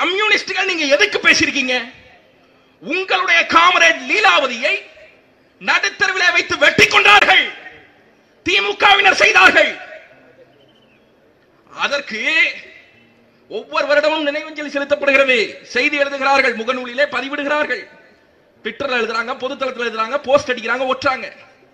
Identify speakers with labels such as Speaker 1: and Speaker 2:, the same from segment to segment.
Speaker 1: கம்யூனிஸ்டுகள் நீங்க எதுக்கு பேசியிருக்கீங்க உங்களுடைய காமரேட் லீலாவதியை நடுத்தருவிலே வைத்து வெட்டி கொண்டார்கள் திமுகவினர் செய்தார்கள் அதற்கு ஒவ்வொரு வருடமும் நினைவஞ்சலி செலுத்தப்படுகிறது செய்தி எழுதுகிறார்கள் முகநூலிலே பதிவிடுகிறார்கள் ட்விட்டர்ல எழுதுறாங்க பொதுத்தளத்தில் எழுதுறாங்க போஸ்ட் அடிக்கிறாங்க ஒட்டுறாங்க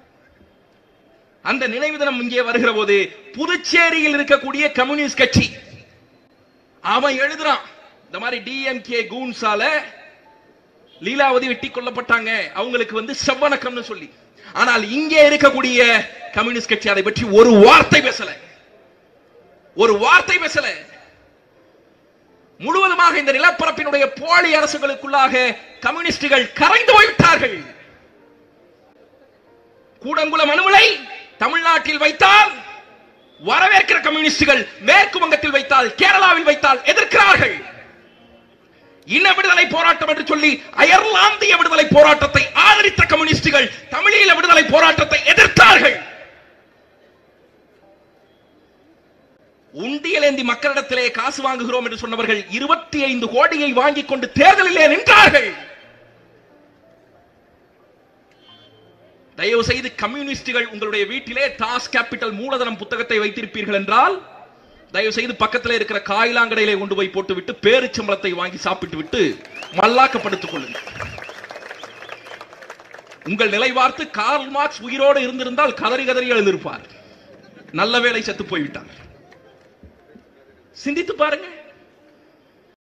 Speaker 1: அந்த நினைவு தினம் இங்கே வருகிற போது புதுச்சேரியில் இருக்கக்கூடிய கம்யூனிஸ்ட் கட்சி அவன் எழுதுறான் இந்த மாதிரி டிஎம்கே கூன்ஸால லீலாவதி வெட்டி கொல்லப்பட்டாங்க அவங்களுக்கு வந்து செவ்வணக்கம்னு சொல்லி ஆனால் இங்கே இருக்கக்கூடிய கம்யூனிஸ்ட் கட்சி அதை பற்றி ஒரு வார்த்தை பேசல ஒரு வார்த்தை பேசல முழுவதுமாக இந்த நிலப்பரப்பினுடைய போலி அரசுகளுக்குள்ளாக கம்யூனிஸ்டுகள் கரைந்து போய்விட்டார்கள் கூடங்குளம் அணுவலை தமிழ்நாட்டில் வைத்தால் வரவேற்கிற கம்யூனிஸ்டுகள் மேற்கு வங்கத்தில் வைத்தால் கேரளாவில் வைத்தால் எதிர்க்கிறார்கள் இன விடுதலை போராட்டம் என்று சொல்லி அயர்லாந்திய விடுதலை போராட்டத்தை ஆதரித்த கம்யூனிஸ்டுகள் தமிழீழ விடுதலை போராட்டத்தை எதிர்த்தார்கள் உண்டியலேந்தி மக்களிடத்திலே காசு வாங்குகிறோம் என்று சொன்னவர்கள் இருபத்தி ஐந்து கோடியை வாங்கிக் கொண்டு தேர்தலிலே நின்றார்கள் தயவு செய்து கம்யூனிஸ்டுகள் உங்களுடைய வீட்டிலே டாஸ் கேபிட்டல் மூலதனம் புத்தகத்தை வைத்திருப்பீர்கள் என்றால் தயவு செய்து பக்கத்தில் இருக்கிற காயிலாங்கடையிலே கொண்டு போய் போட்டுவிட்டு பேரிச்சம்பளத்தை வாங்கி சாப்பிட்டு விட்டு மல்லாக்கப்படுத்திக் கொள்ளுங்கள் உங்கள் நிலை பார்த்து கார்ல் மார்க்ஸ் உயிரோடு இருந்திருந்தால் கதறி கதறி எழுந்திருப்பார் நல்ல வேளை செத்து போய்விட்டார் சிந்தித்து பாருங்க